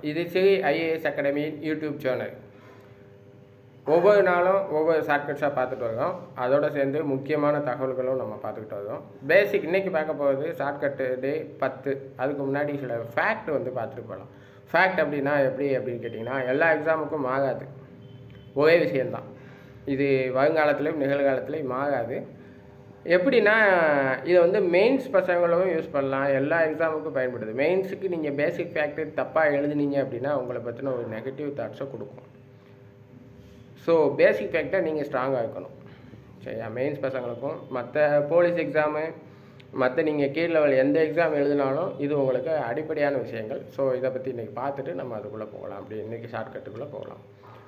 இது ஸ்ரீ ஐஏஎஸ் அகாடமியின் YouTube channel ஒவ்வொரு நாளும் ஒவ்வொரு ஷார்ட்கட்ஸாக பார்த்துட்டு வரோம் அதோட சேர்ந்து முக்கியமான தகவல்களும் நம்ம பார்த்துக்கிட்டு வரோம் பேசிக் இன்னைக்கு பார்க்க போகிறது ஷார்ட்கட்டு டே பத்து அதுக்கு முன்னாடி சில ஃபேக்ட் வந்து பார்த்துட்டு போகலாம் ஃபேக்ட் அப்படின்னா எப்படி அப்படின்னு கேட்டிங்கன்னா எல்லா எக்ஸாமுக்கும் ஆகாது ஒரே விஷயந்தான் இது வருங்காலத்துலேயும் நிகழ்காலத்துலேயும் மாறாது எப்படின்னா இதை வந்து மெயின்ஸ் பசங்களும் யூஸ் பண்ணலாம் எல்லா எக்ஸாமுக்கும் பயன்படுது மெயின்ஸுக்கு நீங்கள் பேசிக் ஃபேக்ட் தப்பாக எழுதுனீங்க அப்படின்னா உங்களை பற்றின ஒரு நெகட்டிவ் தாட்ஸை கொடுக்கும் ஸோ பேசிக் ஃபேக்டை நீங்கள் ஸ்ட்ராங்காக இருக்கணும் சரியா மெயின்ஸ் பசங்களுக்கும் மற்ற போலீஸ் எக்ஸாமு மற்ற நீங்கள் கீழ் லெவல் எந்த எக்ஸாம் எழுதினாலும் இது உங்களுக்கு அடிப்படையான விஷயங்கள் ஸோ இதை பற்றி இன்றைக்கி பார்த்துட்டு நம்ம அதுக்குள்ளே போகலாம் அப்படி இன்றைக்கி ஷார்ட்கட்டுக்குள்ளே போகலாம்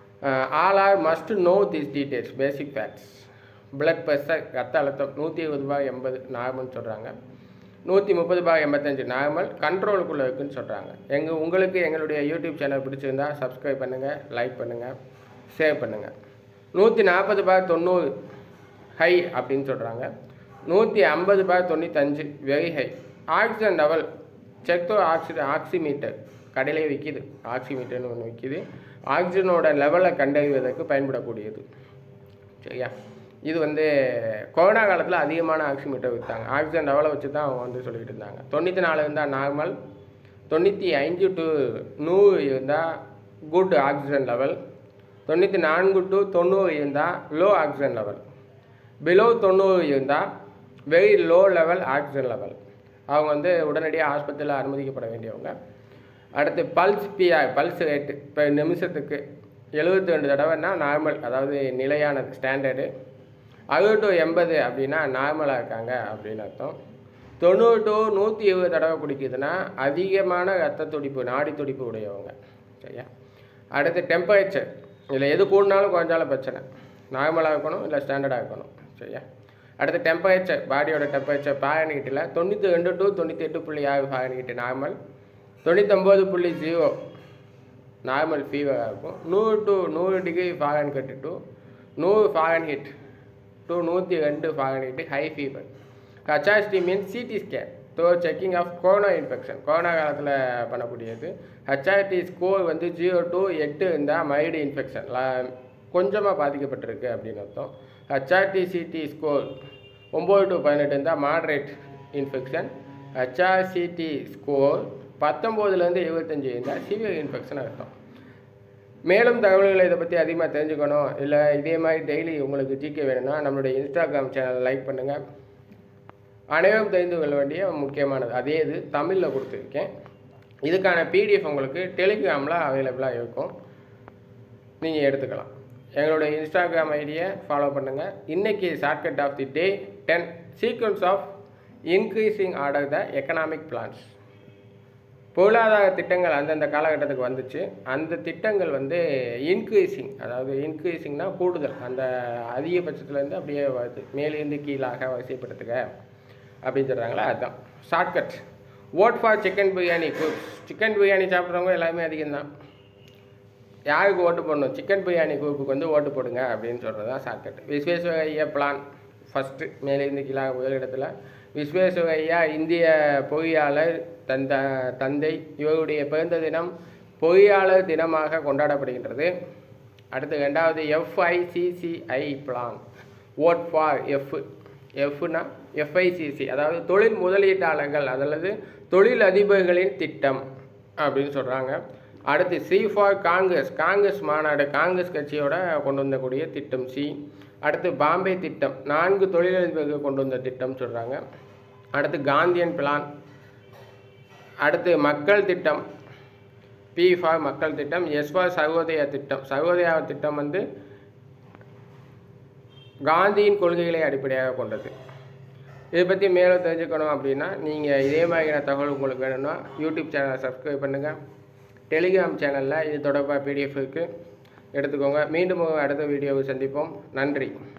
all are must know this details basic facts blood pressure ரத்த அழுத்தம் நூற்றி இருபது பாய் எண்பது நார்மல்னு சொல்கிறாங்க நூற்றி முப்பது பாய் எண்பத்தஞ்சு நார்மல் கண்ட்ரோலுக்குள்ளே இருக்குன்னு சொல்கிறாங்க எங்கள் உங்களுக்கு எங்களுடைய யூடியூப் சேனல் பிடிச்சிருந்தா சப்ஸ்கிரைப் பண்ணுங்கள் லைக் பண்ணுங்கள் ஷேர் பண்ணுங்கள் நூற்றி நாற்பது பாய் தொண்ணூறு ஹை அப்படின்னு சொல்கிறாங்க நூற்றி ஐம்பது பாய் தொண்ணூத்தஞ்சு வெரி ஹை ஆக்சிஜன் லெவல் செக்தோ ஆக்சி ஆக்சிமீட்டர் கடையிலே விற்கிது ஆக்சிமீட்டர்னு ஒன்று விற்கிது ஆக்சிஜனோட லெவலை கண்டறிவதற்கு பயன்படக்கூடியது சரியா இது வந்து கொரோனா காலத்தில் அதிகமான ஆக்சிமீட்டர் விற்றாங்க ஆக்சிஜன் லெவலை வச்சு தான் அவங்க வந்து சொல்லிக்கிட்டு இருந்தாங்க தொண்ணூற்றி நாலு இருந்தால் நார்மல் தொண்ணூற்றி அஞ்சு டு நூறு இருந்தால் குட் ஆக்சிஜன் லெவல் தொண்ணூற்றி நான்கு டு தொண்ணூறு இருந்தால் லோ ஆக்சிஜன் லெவல் பிலோ தொண்ணூறு இருந்தால் very low level oxygen level அவங்க வந்து உடனடியாக ஆஸ்பத்திரியில் அனுமதிக்கப்பட வேண்டியவங்க அடுத்து பல்ஸ் பிஆர் பல்ஸ் ரேட்டு இப்போ நிமிஷத்துக்கு எழுபத்தி ரெண்டு தடவைன்னா நார்மல் அதாவது நிலையானது ஸ்டாண்டர்டு அறுபது டு எண்பது அப்படின்னா நார்மலாக இருக்காங்க அப்படின்னு அர்த்தம் தொண்ணூறு டு நூற்றி இருபது தடவை குடிக்குதுன்னா அதிகமான ரத்த துடிப்பு நாடி துடிப்பு உடையவங்க சரியா அடுத்து டெம்பரேச்சர் இதில் எது கூடினாலும் குறைஞ்சாலும் பிரச்சனை நார்மலாக இருக்கணும் இல்லை ஸ்டாண்டர்டாக இருக்கணும் சரியா அடுத்து டெம்பரேச்சர் பாடியோட டெம்பரேச்சர் ஃபாரன்ஹீட்டில் தொண்ணூற்றி ரெண்டு டு தொண்ணூற்றி எட்டு புள்ளி ஆறு ஃபாரன்ஹீட் நார்மல் தொண்ணூத்தொம்பது புள்ளி ஜீரோ நார்மல் ஃபீவராக இருக்கும் நூறு டு நூறு டிகிரி ஃபாரன்ஹீட் டு நூறு ஃபாரன்ஹீட் டு நூற்றி ரெண்டு Fahrenheit high fever HRCT means CT scan so checking of corona infection corona காலத்தில் பண்ணக்கூடியது ஹச்ஆர்டி ஸ்கோர் வந்து ஜீரோ டு எட்டு இருந்தால் மைல்டு இன்ஃபெக்ஷன் கொஞ்சமாக பாதிக்கப்பட்டிருக்கு அப்படின்னு அர்த்தம் ஹச்ஆர்டி சிடி ஸ்கோர் ஒம்பது டு பதினெட்டு இருந்தால் மாட்ரேட் இன்ஃபெக்ஷன் ஹச்ஆர்சிடி ஸ்கோர் பத்தொம்போதுலேருந்து இருபத்தஞ்சி இருந்தால் சிவியர் இன்ஃபெக்ஷன் அர்த்தம் மேலும் தகவல்களை இதை பற்றி அதிகமாக தெரிஞ்சுக்கணும் இல்லை இதே மாதிரி டெய்லி உங்களுக்கு ஜிகே வேணும்னா நம்மளுடைய இன்ஸ்டாகிராம் சேனல் லைக் பண்ணுங்கள் அனைவரும் தெரிந்து கொள்ள வேண்டிய முக்கியமானது அதே இது தமிழில் கொடுத்துருக்கேன் இதுக்கான பிடிஎஃப் உங்களுக்கு டெலிகிராமில் அவைலபிளாக இருக்கும் நீங்கள் எடுத்துக்கலாம் எங்களுடைய இன்ஸ்டாகிராம் ஐடியை ஃபாலோ பண்ணுங்கள் இன்றைக்கி shortcut of the day ten sequence of increasing order the economic plans பொருளாதார திட்டங்கள் அந்தந்த காலகட்டத்துக்கு வந்துச்சு அந்த திட்டங்கள் வந்து இன்க்ரீஸிங் அதாவது இன்க்ரீஸிங்னா கூடுதல் அந்த அதிகபட்சத்துலேருந்து அப்படியே வருது மேலேருந்து கீழாக வரிசைப்படுத்துக அப்படின்னு சொல்கிறாங்களா அதுதான் shortcut word for chicken biryani groups chicken biryani சாப்பிட்றவங்க எல்லாமே அதிகம்தான் யாருக்கு ஓட்டு போடணும் சிக்கன் பிரியாணி குரூப்புக்கு வந்து ஓட்டு போடுங்க அப்படின்னு சொல்கிறது தான் ஷார்ட்கட் விஸ்வேஸ்வரையா பிளான் ஃபஸ்ட்டு மேலேருந்து கீழாக முதலிடத்தில் விஸ்வேஸ்வரையா இந்திய பொறியாளர் தந்த தந்தை இவருடைய பிறந்த தினம் பொறியாளர் தினமாக கொண்டாடப்படுகின்றது அடுத்து ரெண்டாவது FICCI plan word for F எஃப்னா எஃப்ஐசிசி அதாவது தொழில் முதலீட்டாளர்கள் அல்லது தொழில் அதிபர்களின் திட்டம் அப்படின்னு சொல்கிறாங்க அடுத்து சி ஃபார் காங்கிரஸ் காங்கிரஸ் மாநாடு காங்கிரஸ் கட்சியோட கொண்டு வந்தக்கூடிய திட்டம் சி அடுத்து பாம்பே திட்டம் நான்கு தொழிலதிபர்கள் கொண்டு வந்த திட்டம் சொல்கிறாங்க அடுத்து காந்தியன் பிளான் அடுத்து மக்கள் திட்டம் பி ஃபார் மக்கள் திட்டம் எஸ் ஃபார் சர்வோதயா திட்டம் சர்வோதயா திட்டம் வந்து காந்தியின் கொள்கைகளை அடிப்படையாக கொண்டது இதை பற்றி மேலும் தெரிஞ்சுக்கணும் அப்படின்னா நீங்கள் இதே மாதிரியான தகவல் உங்களுக்கு வேணும்னா யூடியூப் சேனலை சப்ஸ்கிரைப் பண்ணுங்கள் டெலிகிராம் சேனலில் இது தொடர்பாக பிடிஎஃப் இருக்குது எடுத்துக்கோங்க மீண்டும் ஒரு அடுத்த வீடியோவை சந்திப்போம் நன்றி